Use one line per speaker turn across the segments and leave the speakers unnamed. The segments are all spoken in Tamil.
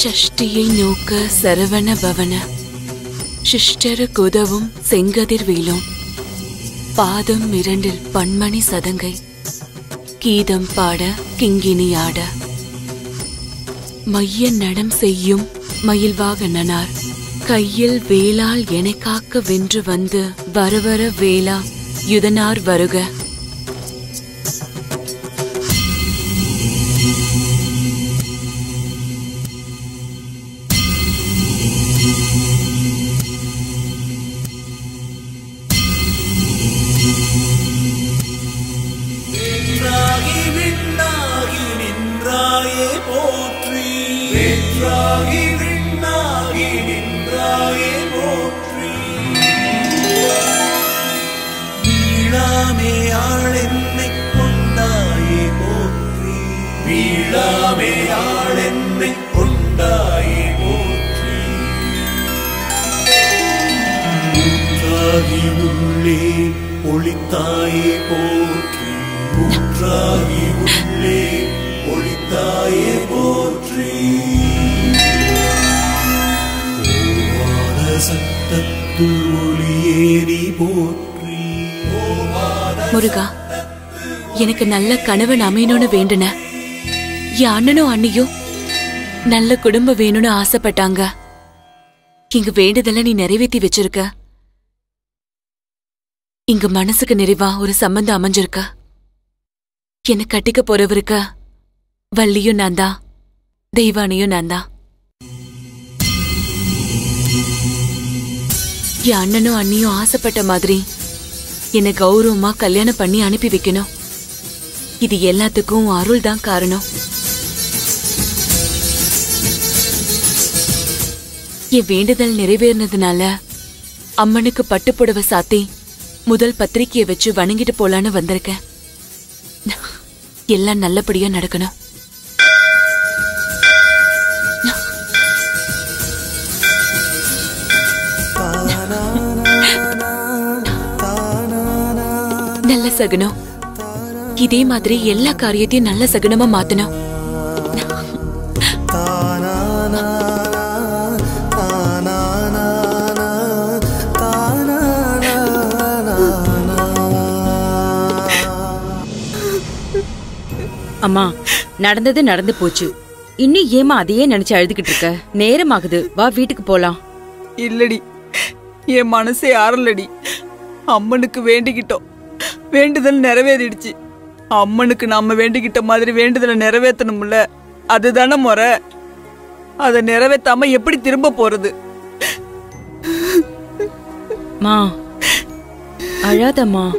ஷஷ்டியை நோக்க சரவண பவன சிஷ்டரு குதவும் செங்கதிர் வேலும் பாதம் இரண்டில் பன்மணி சதங்கை கீதம் பாட கிங்கினி ஆட மைய நடம் செய்யும் மயில்வாகனனார் கையில் வேலால் எனைக் காக்க வென்று வந்து வரவர வேலா யுதனார் வருக
நின்றாகி விண்ணாகி நின்றாயே போற்றி வென்றாகி விண்ணாகி நின்றாயே போற்றி வீழாமே ஆளென்னை கொண்டாயே போற்றி வீழாமே ஆளென்னை கொண்டாயே போற்றி ஊற்றாகி உள்ளே ஒளித்தாயே போற்றி ஊற்றாகி உள்ளே ஒளித்தாயே போற்றி ஓவாத சத்தத்து ஒளியே நீ போற்றி ஓவாத
முருகா எனக்கு நல்ல கணவன் அமையணும்னு வேண்டுன என் அண்ணனும் அண்ணியும் நல்ல குடும்பம் வேணும்னு ஆசைப்பட்டாங்க இங்க வேண்டுதல நீ நிறைவேத்தி வச்சிருக்க இங்க மனசுக்கு நிறைவா ஒரு சம்பந்தம் அமைஞ்சிருக்க என்ன கட்டிக்க போறவருக்க வள்ளியும் நான் தான் தெய்வானியும் நான் தான் என் அண்ணனும் அண்ணியும் ஆசைப்பட்ட மாதிரி என்னை கௌரவமா கல்யாணம் பண்ணி அனுப்பி வைக்கணும் இது எல்லாத்துக்கும் அருள் தான் காரணம் என் வேண்டுதல் நிறைவேறினதுனால அம்மனுக்கு பட்டுப்புடவை சாத்தி முதல் பத்திரிக்கையை வச்சு வணங்கிட்டு போலான்னு வந்திருக்கேன் எல்லாம் நல்லபடியா நடக்கணும் நல்ல சகுனம் இதே மாதிரி எல்லா காரியத்தையும் நல்ல சகுனமா மாத்தணும்
அம்மா நடந்தது நடந்து போச்சு இன்னும் ஏமா அதையே நினைச்சு அழுதுகிட்டு இருக்க நேரமாகுது வா வீட்டுக்கு போலாம்
இல்லடி என் மனசே ஆறலடி அம்மனுக்கு வேண்டிக்கிட்டோம் வேண்டுதல் நிறைவேறிடுச்சு அம்மனுக்கு நாம வேண்டிக்கிட்ட மாதிரி வேண்டுதலை நிறைவேற்றணும்ல அதுதானே முறை அதை நிறைவேத்தாம எப்படி திரும்ப போறது
மா அழாதம்மா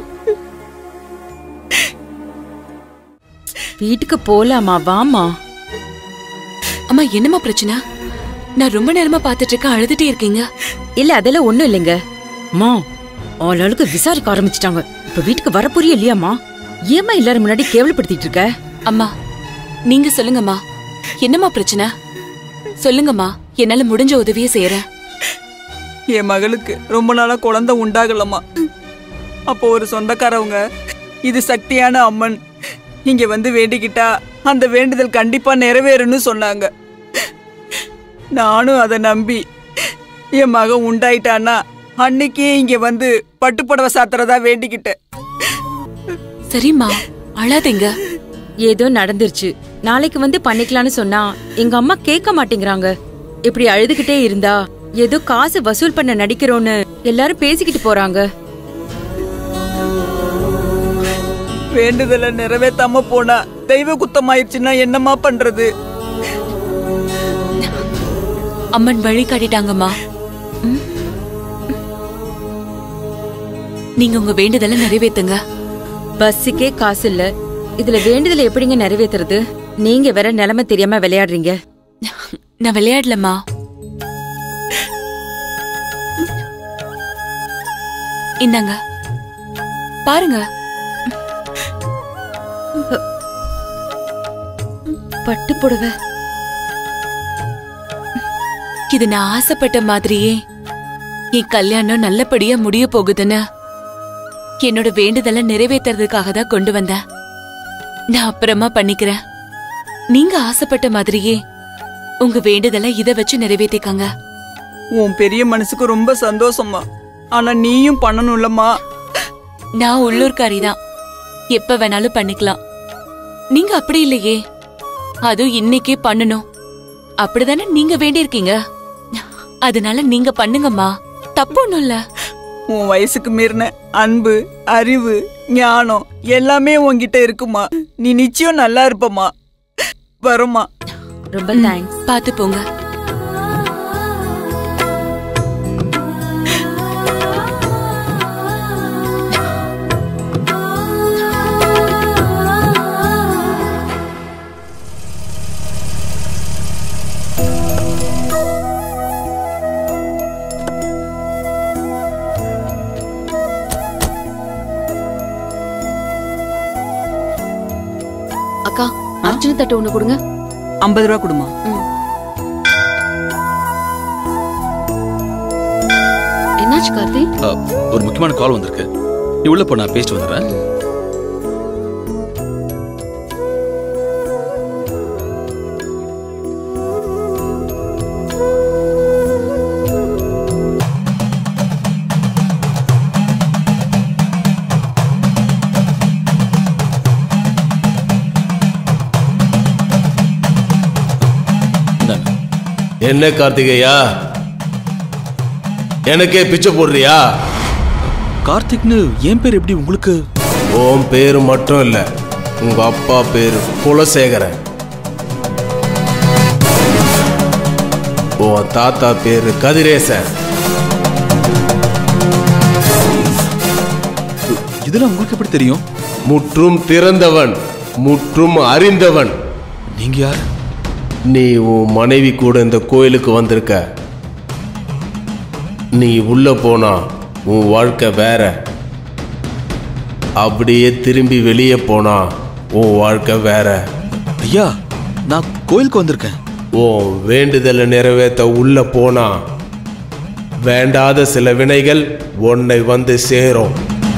வீட்டுக்கு போலாமா வாமா
அம்மா என்னம்மா பிரச்சனை நான் ரொம்ப நேரமா பாத்துட்டு இருக்கேன் அழுதுட்டே இருக்கீங்க
இல்ல அதெல்லாம் ஒண்ணும் இல்லைங்க அம்மா ஆளாளுக்கு விசாரிக்க ஆரம்பிச்சிட்டாங்க இப்ப வீட்டுக்கு வர புரிய இல்லையாம்மா ஏமா எல்லாரும் முன்னாடி கேவலப்படுத்திட்டு இருக்க
அம்மா நீங்க சொல்லுங்கம்மா என்னம்மா பிரச்சனை சொல்லுங்கம்மா என்னால முடிஞ்ச உதவியை செய்யறேன்
என் மகளுக்கு ரொம்ப நாளா குழந்தை உண்டாகலம்மா அப்போ ஒரு சொந்தக்காரவங்க இது சக்தியான அம்மன் இங்க வந்து வேண்டிக்கிட்டா அந்த வேண்டுதல் கண்டிப்பா நிறைவேறும்னு சொன்னாங்க நானும் அதை நம்பி என் மகன் உண்டாயிட்டான்னா அன்னைக்கே இங்க வந்து பட்டுப்புடவை சாத்துறதா வேண்டிக்கிட்டேன்
சரிம்மா அழாதீங்க
ஏதோ நடந்துருச்சு நாளைக்கு வந்து பண்ணிக்கலாம்னு சொன்னா எங்க அம்மா கேட்க மாட்டேங்கிறாங்க இப்படி அழுதுகிட்டே இருந்தா ஏதோ காசு வசூல் பண்ண நடிக்கிறோன்னு எல்லாரும் பேசிக்கிட்டு போறாங்க
வேண்டுதலை நிறைவேத்தாம போனா தெய்வ குத்தமாயிருச்சுன்னா என்னம்மா பண்றது
அம்மன் வழி காட்டிட்டாங்கம்மா ம்? நீங்க உங்க வேண்டுதலை நிறைவேத்துங்க
பஸ்ஸுக்கே காசு இல்ல இதுல வேண்டுதலை எப்படிங்க நிறைவேத்துறது நீங்க வேற நிலைமை தெரியாம விளையாடுறீங்க
நான் விளையாடலம்மா இந்தாங்க பாருங்க
பட்டு புடவை
இது நான் ஆசைப்பட்ட மாதிரியே என் கல்யாணம் நல்லபடியா முடிய போகுதுன்னு என்னோட வேண்டுதலை நிறைவேத்துறதுக்காக தான் கொண்டு வந்தேன் நான் அப்புறமா பண்ணிக்கிறேன் நீங்க ஆசைப்பட்ட மாதிரியே உங்க வேண்டுதலை இத வச்சு நிறைவேத்திக்கங்க
உன் பெரிய மனசுக்கு ரொம்ப சந்தோஷம்மா ஆனா நீயும் பண்ணணும்லம்மா
நான் உள்ளூர்காரி தான் எப்ப வேணாலும் பண்ணிக்கலாம் நீங்க அப்படி இல்லையே அதுவும் இன்னைக்கே பண்ணணும் அப்படிதானே நீங்க வேண்டியிருக்கீங்க அதனால நீங்க பண்ணுங்கம்மா தப்பு ஒண்ணும் இல்ல
உன் வயசுக்கு மீறின அன்பு அறிவு ஞானம் எல்லாமே உன்கிட்ட இருக்குமா நீ நிச்சயம் நல்லா இருப்பம்மா வருமா
ரொம்ப தேங்க்ஸ்
பாத்து போங்க
அக்கா அர்ச்சனை தட்டு ஒண்ணு கொடுங்க
ஐம்பது ரூபா கொடுமா
என்னாச்சு கார்த்தி
அ, ஒரு முக்கியமான கால் வந்திருக்கு நீ உள்ள போ நான் பேசிட்டு வந்துடுறேன் இந்தாங்க.
என்ன கார்த்திகையா எனக்கே பிச்சை போடுறியா
கார்த்திக்னு என் பேர் எப்படி உங்களுக்கு
உன் பேரு மட்டும் இல்ல உங்க அப்பா பேரு குலசேகரன் உன் தாத்தா பேரு கதிரேசன்
இதெல்லாம் உங்களுக்கு எப்படி தெரியும்
முற்றும் திறந்தவன் முற்றும் அறிந்தவன்
நீங்க யார்
நீ உன் மனைவி கூட இந்த கோயிலுக்கு வந்திருக்க நீ உள்ள போனா உன் வாழ்க்கை வேற அப்படியே திரும்பி வெளியே போனா உன் வாழ்க்கை வேற
ஐயா நான் கோயிலுக்கு வந்திருக்கேன்
உன் வேண்டுதலை நிறைவேற்ற உள்ள போனா வேண்டாத சில வினைகள் உன்னை வந்து சேரும்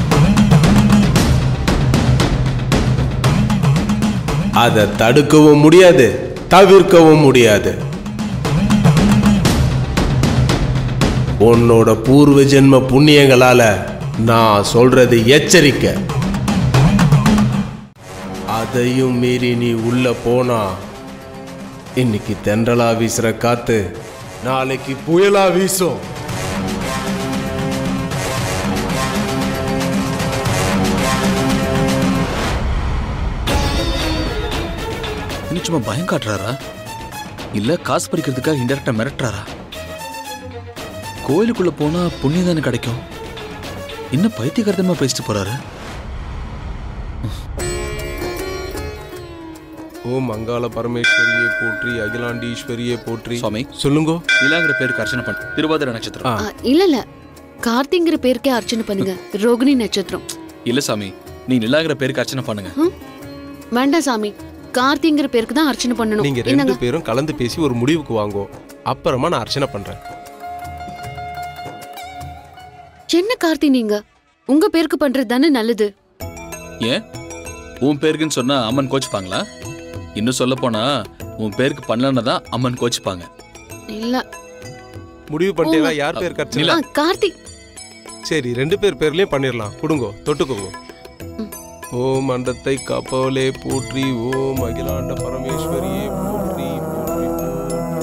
அதை தடுக்கவும் முடியாது தவிர்க்கவும் முடியாது உன்னோட பூர்வ ஜென்ம புண்ணியங்களால நான் சொல்றது எச்சரிக்கை அதையும் மீறி நீ உள்ள போனா இன்னைக்கு தென்றலா வீசுற காத்து நாளைக்கு புயலா வீசும்
இன்னும் சும்மா பயம் காட்டுறாரா இல்ல காசு பறிக்கிறதுக்காக இன்டெரக்டா மிரட்டுறாரா கோயிலுக்குள்ள போனா புண்ணியம் தானே கிடைக்கும் என்ன பைத்தியகாரத்தனமா பேசிட்டு போறாரு
ஓம் மங்காள பரமேஸ்வரியே போற்றி அகிலாண்டீஸ்வரியே போற்றி
சுவாமி.
சொல்லுங்க
இலாங்கிற பேருக்கு அர்ச்சனை பண்ண திருவாதிரை நட்சத்திரம்
ஆ.
ஆ, இல்ல இல்ல கார்த்திங்கிற பேருக்கே அர்ச்சனை பண்ணுங்க ரோகிணி நட்சத்திரம்
இல்ல சாமி நீ நிலாங்கிற பேருக்கு அர்ச்சனை பண்ணுங்க
ம்? வேண்டாம் சாமி கார்த்திங்கிற பேருக்கு தான் அர்ச்சனை பண்ணணும்
நீங்க ரெண்டு
என்னங்க
பேரும் கலந்து பேசி ஒரு முடிவுக்கு வாங்கோ அப்புறமா நான் அர்ச்சனை பண்றேன்
என்ன கார்த்தி நீங்க உங்க பேருக்கு பண்றது தானே நல்லது
ஏன் உன் பேருக்குன்னு சொன்னா அம்மன் கோச்சுப்பாங்களா இன்னும் சொல்ல போனா உன் பேருக்கு பண்ணலன்னா தான் அம்மன் கோச்சுப்பாங்க
இல்ல
முடிவு பண்ணிட்டீங்களா யார் பேர் கர்ச்சனை
நிலா.
ஆ, கார்த்தி
சரி ரெண்டு பேர் பேர்லயும் பண்ணிடலாம் கொடுங்கோ தொட்டுக்கோங்க
ம்.
ஓம் அண்டத்தை காப்பவளே போற்றி ஓம் அகிலாண்ட பரமேஸ்வரியே போற்றி போற்றி போற்றி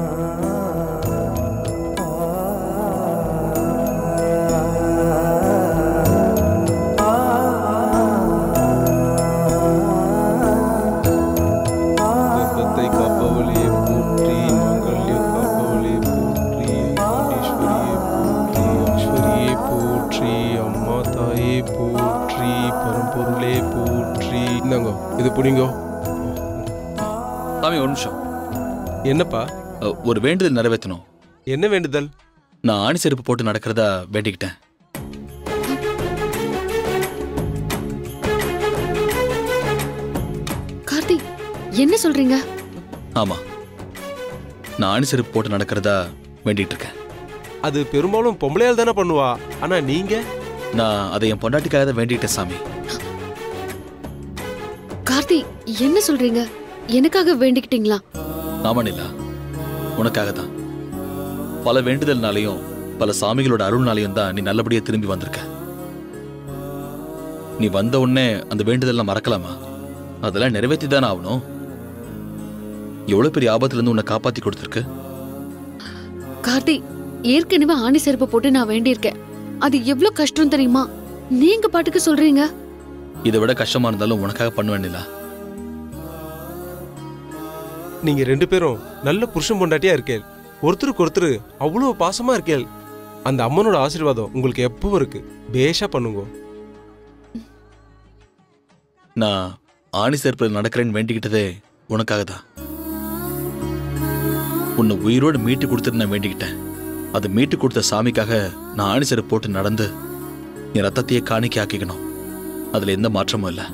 கர்ப்பத்தை காப்பவளே போற்றி மங்கள்யம் காப்பவளே போற்றி அகிலாண்டேஸ்வரியே போற்றி ஐஸ்வரியே போற்றி அம்மா தாயே போற்றி பரம்பொருளே போற்றி இந்தாங்கோ இது புடிங்கோ
சாமி ஒரு நிமிஷம்
என்னப்பா
அ, ஒரு வேண்டுதல் நிறைவேற்றணும்
என்ன வேண்டுதல்
நான் ஆணி செருப்பு போட்டு நடக்கிறதா வேண்டிக்கிட்டேன்
கார்த்தி என்ன சொல்றீங்க
ஆமா நான் ஆணி செருப்பு போட்டு நடக்கிறதா வேண்டிட்டு இருக்கேன்
அது பெரும்பாலும் பொம்பளையால் தானே பண்ணுவா ஆனா நீங்க
நான் அதை என் பொண்டாட்டிக்காக தான் வேண்டிக்கிட்டேன் சாமி
கார்த்தி என்ன சொல்றீங்க எனக்காக வேண்டிக்கிட்டீங்களா
ஆமா நிலா உனக்காக தான் பல வேண்டுதல்னாலையும் பல சாமிகளோட அருள்னாலையும் தான் நீ நல்லபடியா திரும்பி வந்திருக்க நீ வந்த உடனே அந்த வேண்டுதல்லாம் மறக்கலாமா அதெல்லாம் நிறைவேற்றி தானே ஆகணும் எவ்வளவு பெரிய ஆபத்துல இருந்து உன்னை காப்பாத்தி கொடுத்துருக்கு
கார்த்தி ஏற்கனவே ஆணி செருப்பு போட்டு நான் வேண்டியிருக்கேன் அது எவ்வளவு கஷ்டம் தெரியுமா நீங்க பாட்டுக்கு சொல்றீங்க
இதை விட கஷ்டமா இருந்தாலும் உனக்காக பண்ண வேண்டியதா
நீங்க ரெண்டு பேரும் நல்ல புருஷன் பொண்டாட்டியா இருக்கேள் ஒருத்தருக்கு ஒருத்தர் அவ்வளோ பாசமா இருக்கேள் அந்த அம்மனோட ஆசீர்வாதம் உங்களுக்கு எப்பவும் இருக்கு பேஷா பண்ணுங்க
நான் ஆணி சேர்ப்பில் நடக்கிறேன்னு வேண்டிக்கிட்டதே உனக்காக தான் உன்னை உயிரோடு மீட்டு கொடுத்துட்டு நான் வேண்டிக்கிட்டேன் அதை மீட்டு கொடுத்த சாமிக்காக நான் ஆணி செருப்பு போட்டு நடந்து என் ரத்தத்தையே காணிக்கை ஆக்கிக்கணும் அதுல எந்த மாற்றமும் இல்லை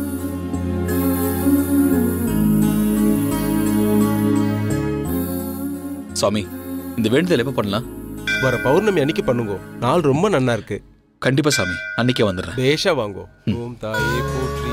சாமி இந்த வேண்டுதல் எப்போ பண்ணலாம்
வர பௌர்ணமி அன்னைக்கு பண்ணுங்க நாள் ரொம்ப நன்னா இருக்கு
கண்டிப்பா சாமி அன்னைக்கே வந்துடுறேன்
பேஷா வாங்கோ ஓம் தாயே போற்றி